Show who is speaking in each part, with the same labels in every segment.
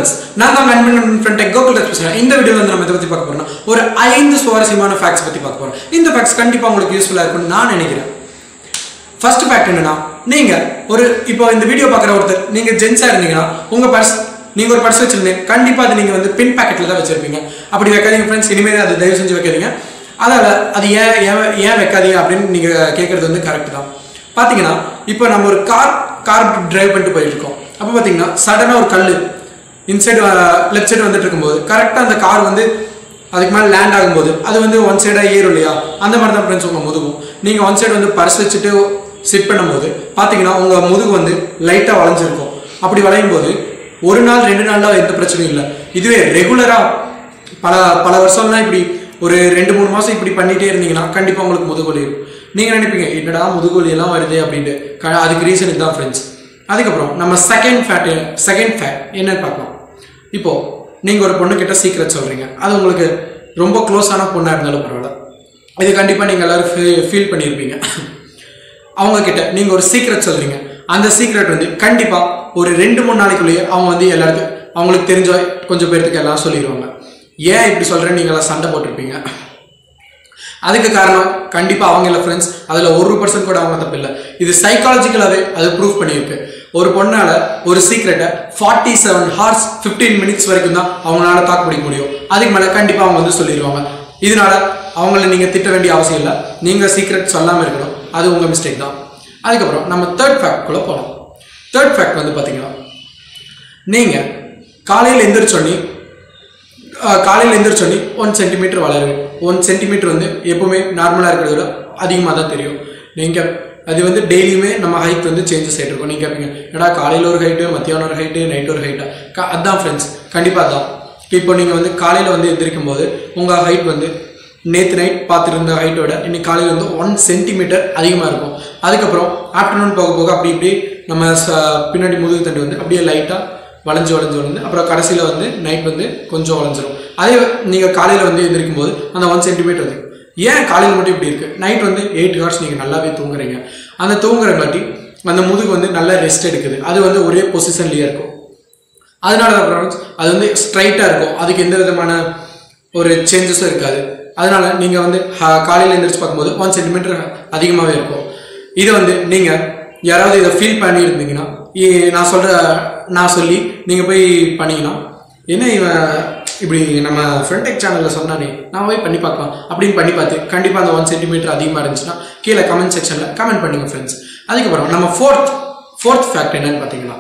Speaker 1: friends நான் தான் நண்பன் ஃப்ரெண்ட் கோகுல் டச் பேசுகிறேன் இந்த வீடியோவில் வந்து நம்ம இதை பற்றி பார்க்க போறோம்னா ஒரு ஐந்து சுவாரஸ்யமான ஃபேக்ட்ஸ் பற்றி பார்க்க போகிறோம் இந்த ஃபேக்ட்ஸ் கண்டிப்பாக உங்களுக்கு யூஸ்ஃபுல்லாக இருக்கும்னு நான் நினைக்கிறேன் ஃபர்ஸ்ட் ஃபேக்ட் என்னன்னா நீங்க ஒரு இப்போ இந்த வீடியோ பார்க்குற ஒருத்தர் நீங்க ஜென்ஸா இருந்தீங்கன்னா உங்க பர்ஸ் நீங்க ஒரு பர்ஸ் வச்சிருந்தீங்க கண்டிப்பா அது நீங்க வந்து பின் பாக்கெட்ல தான் வச்சிருப்பீங்க அப்படி வைக்காதீங்க ஃப்ரெண்ட்ஸ் இனிமேல் அது தயவு செஞ்சு வைக்காதீங்க அதால அது ஏன் ஏன் ஏன் வைக்காதீங்க அப்படின்னு நீங்க கேட்கறது வந்து கரெக்ட் தான் பாத்தீங்கன்னா இப்போ நம்ம ஒரு கார் கார் டிரைவ் பண்ணிட்டு போயிட்டு இருக்கோம் அப்போ பாத்தீங்கன்னா சடனா ஒரு கல் இன்சைடு லெஃப்ட் சைடு வந்துட்டு இருக்கும்போது கரெக்டாக அந்த கார் வந்து அதுக்கு மேலே லேண்ட் ஆகும்போது அது வந்து ஒன் சைடாக ஏறும் இல்லையா அந்த மாதிரி தான் ஃப்ரெண்ட்ஸ் உங்கள் முதுகும் நீங்கள் ஒன் சைடு வந்து பர்ஸ் வச்சுட்டு சிட் பண்ணும்போது பார்த்தீங்கன்னா உங்கள் முதுகு வந்து லைட்டாக வளைஞ்சிருக்கும் அப்படி வளையும் போது ஒரு நாள் ரெண்டு நாள்லாம் எந்த பிரச்சனையும் இல்லை இதுவே ரெகுலராக பல பல வருஷம்லாம் இப்படி ஒரு ரெண்டு மூணு மாதம் இப்படி பண்ணிகிட்டே இருந்தீங்கன்னா கண்டிப்பாக உங்களுக்கு முதுகுவலி இருக்கும் நீங்கள் நினைப்பீங்க என்னடா முதுகுவலி எல்லாம் வருது அப்படின்ட்டு க- அதுக்கு ரீசன் இதுதான் ஃப்ரெண்ட்ஸ் அதுக்கப்புறம் நம்ம செகண்ட் ஃபேட் செகண்ட் ஃபேட் என்னன்னு பார்க்கலாம் இப்போ நீங்கள் ஒரு பொண்ணுக்கிட்ட சீக்கிரட் சொல்கிறீங்க அது உங்களுக்கு ரொம்ப க்ளோஸான பொண்ணாக இருந்தாலும் பரவாயில்ல இது கண்டிப்பாக நீங்கள் எல்லாரும் ஃபீல் பண்ணியிருப்பீங்க அவங்க கிட்ட நீங்கள் ஒரு சீக்ரெட் சொல்கிறீங்க அந்த சீக்ரெட் வந்து கண்டிப்பாக ஒரு ரெண்டு மூணு நாளைக்குள்ளேயே அவங்க வந்து எல்லாருக்கும் அவங்களுக்கு தெரிஞ்ச கொஞ்சம் பேர்த்துக்கு எல்லாம் சொல்லிடுவாங்க ஏன் இப்படி சொல்கிறேன்னு நீங்களாம் சண்டை போட்டிருப்பீங்க அதுக்கு காரணம் கண்டிப்பாக அவங்க இல்லை ஃப்ரெண்ட்ஸ் அதில் ஒரு பர்சன்ட் கூட அவங்க தப்பு இல்லை இது சைக்காலஜிக்கலாகவே அது ப்ரூவ் பண்ணியிருக்கு ஒரு பொண்ணால ஒரு சீக்ரெட்டை forty seven hours fifteen minutes வரைக்கும் தான் அவங்களால தாக்கு பிடிக்க முடியும் அதுக்கு மேலே கண்டிப்பாக அவங்க வந்து சொல்லிடுவாங்க இதனால அவங்கள நீங்கள் திட்ட வேண்டிய அவசியம் இல்லை நீங்கள் சீக்ரெட் சொல்லாமல் இருக்கணும் அது உங்கள் மிஸ்டேக் தான் அதுக்கப்புறம் நம்ம தேர்ட் ஃபேக்ட்குள்ளே போகலாம் தேர்ட் ஃபேக்ட் வந்து பார்த்தீங்கன்னா நீங்கள் காலையில் எந்திரிச்சோன்னே காலையில் எந்திரிச்சோன்னே ஒன் சென்டிமீட்டர் வளருது ஒன் சென்டிமீட்டர் வந்து எப்பவுமே நார்மலாக இருக்கிறத விட அதிகமாக தான் தெரியும் நீங்கள் அது வந்து டெய்லியுமே நம்ம ஹைட் வந்து சேஞ்சஸ் ஆகிட்டு இருக்கும் நீங்கள் கேட்பீங்க ஏடா காலையில் ஒரு ஹைட்டு மத்தியானம் ஒரு ஹைட்டு நைட் ஒரு ஹைட்டா கா அதான் ஃப்ரெண்ட்ஸ் கண்டிப்பாக அதான் இப்போ நீங்கள் வந்து காலையில் வந்து எந்திரிக்கும் போது உங்கள் ஹைட் வந்து நேற்று நைட் பார்த்துருந்த ஹைட்டோட இன்னைக்கு காலையில் வந்து ஒன் சென்டிமீட்டர் அதிகமாக இருக்கும் அதுக்கப்புறம் ஆஃப்டர்நூன் போக போக அப்படி இப்படி நம்ம ச- பின்னாடி முதுகு தண்டு வந்து அப்படியே லைட்டாக வளைஞ்சு வளைஞ்சு வளைஞ்சு அப்புறம் கடைசியில் வந்து நைட் வந்து கொஞ்சம் வளைஞ்சிரும் அதே நீங்கள் காலையில் வந்து எந்திரிக்கும் போது அந்த ஒன் சென்டிமீட்டர் வந்து ஏன் காலையில் மட்டும் இப்படி இருக்குது நைட் வந்து எயிட் ஹவர்ஸ் நீங்கள் நல்லாவே தூங்குறீங்க அந்த தூங்குறங்காட்டி அந்த முதுகு வந்து நல்லா ரெஸ்ட் எடுக்குது அது வந்து ஒரே பொசிஷன்லேயே இருக்கும் அதனால தான் friends, அது வந்து ஸ்ட்ரைட்டாக இருக்கும் அதுக்கு எந்த விதமான ஒரு சேஞ்சஸும் இருக்காது அதனால நீங்கள் வந்து காலையில் எந்திரிச்சு பார்க்கும்போது ஒன் சென்டிமீட்டர் அதிகமாகவே இருக்கும் இது வந்து நீங்கள் யாராவது இதை ஃபீல் பண்ணியிருந்தீங்கன்னா இ- நான் சொல்கிற நான் சொல்லி நீங்கள் போய் பண்ணீங்கன்னா என்ன இவன் இப்படி நம்ம ஃப்ரண்டெக் சேனலில் சொன்னானே நான் போய் பண்ணி பார்க்கலாம் அப்படின்னு பண்ணி பார்த்து கண்டிப்பாக அந்த ஒன் சென்டிமீட்டர் அதிகமாக இருந்துச்சுன்னா கீழே கமெண்ட் செக்ஷனில் கமெண்ட் பண்ணுங்க ஃப்ரெண்ட்ஸ் அதுக்கப்புறம் நம்ம ஃபோர்த் ஃபோர்த் ஃபேக்ட் என்னன்னு பார்த்தீங்கன்னா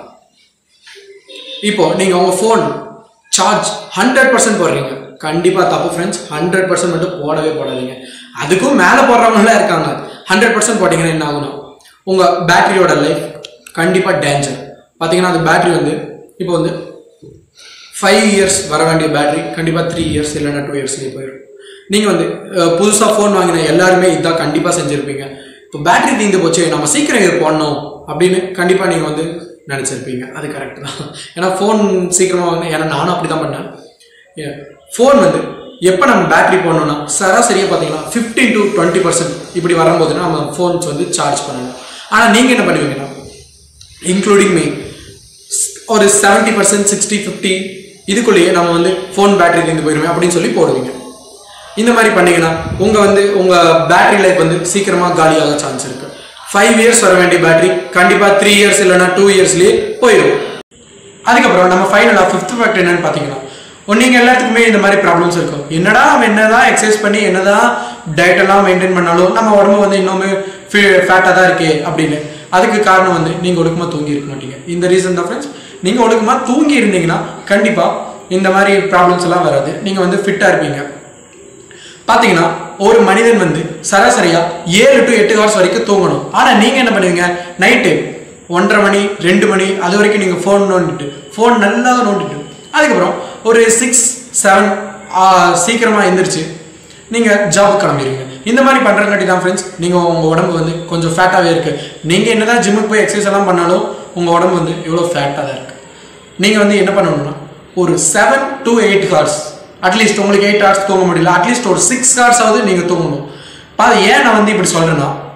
Speaker 1: இப்போ நீங்கள் உங்கள் ஃபோன் சார்ஜ் ஹண்ட்ரட் பர்சன்ட் போடுறீங்க கண்டிப்பாக தப்பு ஃப்ரெண்ட்ஸ் ஹண்ட்ரட் பர்சன்ட் மட்டும் போடவே போடாதீங்க அதுக்கும் மேலே போடுறவங்களாம் இருக்காங்க ஹண்ட்ரட் பர்சன்ட் போட்டிங்கன்னா என்ன ஆகும்னா உங்கள் பேட்டரியோட லைஃப் கண்டிப்பாக டேஞ்சர் பார்த்தீங்கன்னா அந்த பேட்டரி வந்து இப்போ வந்து ஃபைவ் இயர்ஸ் வர வேண்டிய பேட்டரி கண்டிப்பாக த்ரீ இயர்ஸ் இல்லைன்னா டூ இயர்ஸ்லேயே போயிடும் நீங்கள் வந்து புதுசாக ஃபோன் வாங்கின எல்லாருமே இதான் கண்டிப்பாக செஞ்சுருப்பீங்க இப்போ பேட்டரி தீர்ந்து போச்சு நம்ம சீக்கிரம் இது போடணும் அப்படின்னு கண்டிப்பாக நீங்கள் வந்து நினச்சிருப்பீங்க அது கரெக்ட் தான் ஏன்னா ஃபோன் சீக்கிரமாக வாங்கினேன் ஏன்னா நானும் அப்படி தான் பண்ணேன் ஃபோன் வந்து எப்போ நம்ம பேட்டரி போடணும்னா சராசரியாக பார்த்தீங்கன்னா ஃபிஃப்டீன் டு டுவெண்ட்டி பர்சன்ட் இப்படி வரும்போது நம்ம ஃபோன்ஸ் வந்து சார்ஜ் பண்ணணும் ஆனால் நீங்கள் என்ன பண்ணுவீங்கன்னா இன்க்ளூடிங் மீ ஒரு செவன்ட்டி பர்சன்ட் சிக்ஸ்டி ஃபிஃப்டி இதுக்குள்ளேயே நம்ம வந்து ஃபோன் பேட்டரி தீர்ந்து போயிருமே அப்படின்னு சொல்லி போடுவீங்க இந்த மாதிரி பண்ணீங்கன்னா உங்கள் வந்து உங்கள் பேட்டரி லைஃப் வந்து சீக்கிரமாக காலியாக சான்ஸ் இருக்கு ஃபைவ் இயர்ஸ் வர வேண்டிய பேட்டரி கண்டிப்பாக த்ரீ இயர்ஸ் இல்லைன்னா டூ இயர்ஸ்லேயே போயிடும் அதுக்கப்புறம் நம்ம ஃபைனலாக ஃபிஃப்த் ஃபேக்ட் என்னன்னு பார்த்தீங்கன்னா நீங்கள் எல்லாத்துக்குமே இந்த மாதிரி ப்ராப்ளம்ஸ் இருக்கும் என்னடா அவன் என்னதான் எக்ஸசைஸ் பண்ணி என்னதான் டயட் எல்லாம் மெயின்டைன் பண்ணாலும் நம்ம உடம்பு வந்து இன்னுமே ஃபேட்டாக தான் இருக்கே அப்படின்னு அதுக்கு காரணம் வந்து நீங்கள் ஒழுக்கமாக தூங்கி இருக்க மாட்டீங்க இந்த ரீசன் தான் ஃப்ரெண்ட்ஸ் நீங்கள் ஒழுக்கமாக தூங்கி இருந்தீங்கன்னா கண்டிப்பாக இந்த மாதிரி ப்ராப்ளம்ஸ் எல்லாம் வராது நீங்கள் வந்து ஃபிட்டாக இருப்பீங்க பார்த்தீங்கன்னா ஒரு மனிதன் வந்து சராசரியா ஏழு டு எட்டு ஹவர்ஸ் வரைக்கும் தூங்கணும் ஆனால் நீங்கள் என்ன பண்ணுவீங்க நைட்டு ஒன்றரை மணி ரெண்டு மணி அது வரைக்கும் நீங்கள் ஃபோன் நோண்டிட்டு ஃபோன் நல்லா நோண்டிட்டு அதுக்கப்புறம் ஒரு சிக்ஸ் செவன் சீக்கிரமாக எந்திரிச்சு நீங்கள் ஜாபுக்கு கிளம்பிடுவீங்க இந்த மாதிரி பண்ணுறங்காட்டி தான் ஃப்ரெண்ட்ஸ் நீங்கள் உங்கள் உடம்பு வந்து கொஞ்சம் ஃபேட்டாகவே இருக்குது நீங்கள் என்ன தான் ஜிம்முக்கு போய் எக்ஸசைஸ் எல்லாம் பண்ணாலும் உங்கள் உடம்பு வந்து இவ்வளோ ஃபேட்டாக தான் இருக்குது நீங்கள் வந்து என்ன பண்ணணும்னா ஒரு seven to eight hours at least உங்களுக்கு எயிட் ஹவர்ஸ் தூங்க முடியல அட்லீஸ்ட் ஒரு சிக்ஸ் ஹவர்ஸாவது நீங்கள் தூங்கணும் பாது ஏன் நான் வந்து இப்படி சொல்கிறேன்னா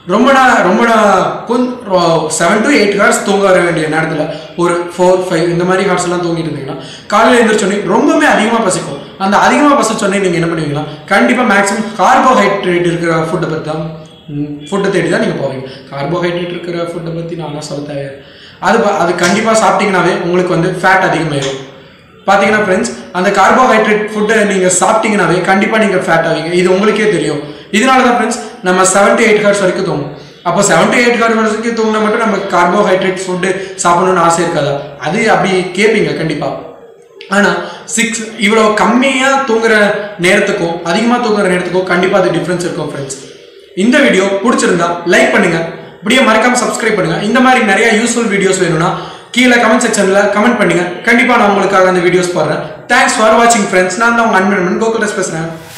Speaker 1: ரொம்ப நாள் ரொம்ப செவன் டு எயிட் ஹவர்ஸ் தூங்க வர வேண்டிய நேரத்தில் ஒரு ஃபோர் ஃபைவ் இந்த மாதிரி ஹவர்ஸ் எல்லாம் தூங்கிட்டு இருந்தீங்கன்னா காலையில் எழுந்திரிச்சோடனே ரொம்பவே அதிகமாக பசிக்கும் அந்த அதிகமாக பசிச்சோடனே நீங்கள் என்ன பண்ணுவீங்கன்னா கண்டிப்பாக மேக்ஸிமம் கார்போஹைட்ரேட் இருக்கிற ஃபுட்டை பற்றி தான் ஃபுட்டை தேடி தான் நீங்கள் போவீங்க கார்போஹைட்ரேட் இருக்கிற ஃபுட்டை பற்றி நான் சொல்ல தேவை அது ப- அது கண்டிப்பாக சாப்பிட்டீங்கன்னாவே உங்களுக்கு வந்து ஃபேட் அதிகமாயிடும் பார்த்தீங்கன்னா ஃப்ரெண்ட்ஸ் அந்த கார்போஹைட்ரேட் ஃபுட்டை நீங்கள் சாப்பிட்டீங்கன்னாவே கண்டிப்பாக நீங்கள் ஃபேட் ஆவீங்க இது உங்களுக்கே தெரியும் இதனால தான் ஃப்ரெண்ட்ஸ் நம்ம செவன் டு எயிட் ஹவர்ஸ் வரைக்கும் தூங்கும் அப்போ செவன் டு எயிட் ஹவர்ஸ் வரைக்கும் தூங்கினா மட்டும் நம்ம கார்போஹைட்ரேட் ஃபுட்டு சாப்பிடணும்னு ஆசை இருக்காதா அது அப்படி கேட்பீங்க கண்டிப்பாக ஆனால் சிக்ஸ் இவ்வளோ கம்மியாக தூங்குற நேரத்துக்கும் அதிகமாக தூங்குற நேரத்துக்கும் கண்டிப்பாக அது டிஃப்ரென்ஸ் இருக்கும் ஃப்ரெண்ட்ஸ் இந்த வீடியோ பிடிச்சிருந்தா லைக் பண்ணுங்க இப்படியே மறக்காம சப்ஸ்கிரைப் பண்ணுங்க இந்த மாதிரி நிறைய யூஸ்ஃபுல் வீடியோஸ் வேணும்னா கீழே கமெண்ட் செக்ஷனில் கமெண்ட் பண்ணுங்க கண்டிப்பாக நான் உங்களுக்காக அந்த வீடியோஸ் போடுறேன் தேங்க்ஸ் ஃபார் வாட்சிங் ஃப்ரெண்ட்ஸ் நான் தான் உங்கள் அன்பன் கோகுலஸ் பேசுகிறேன்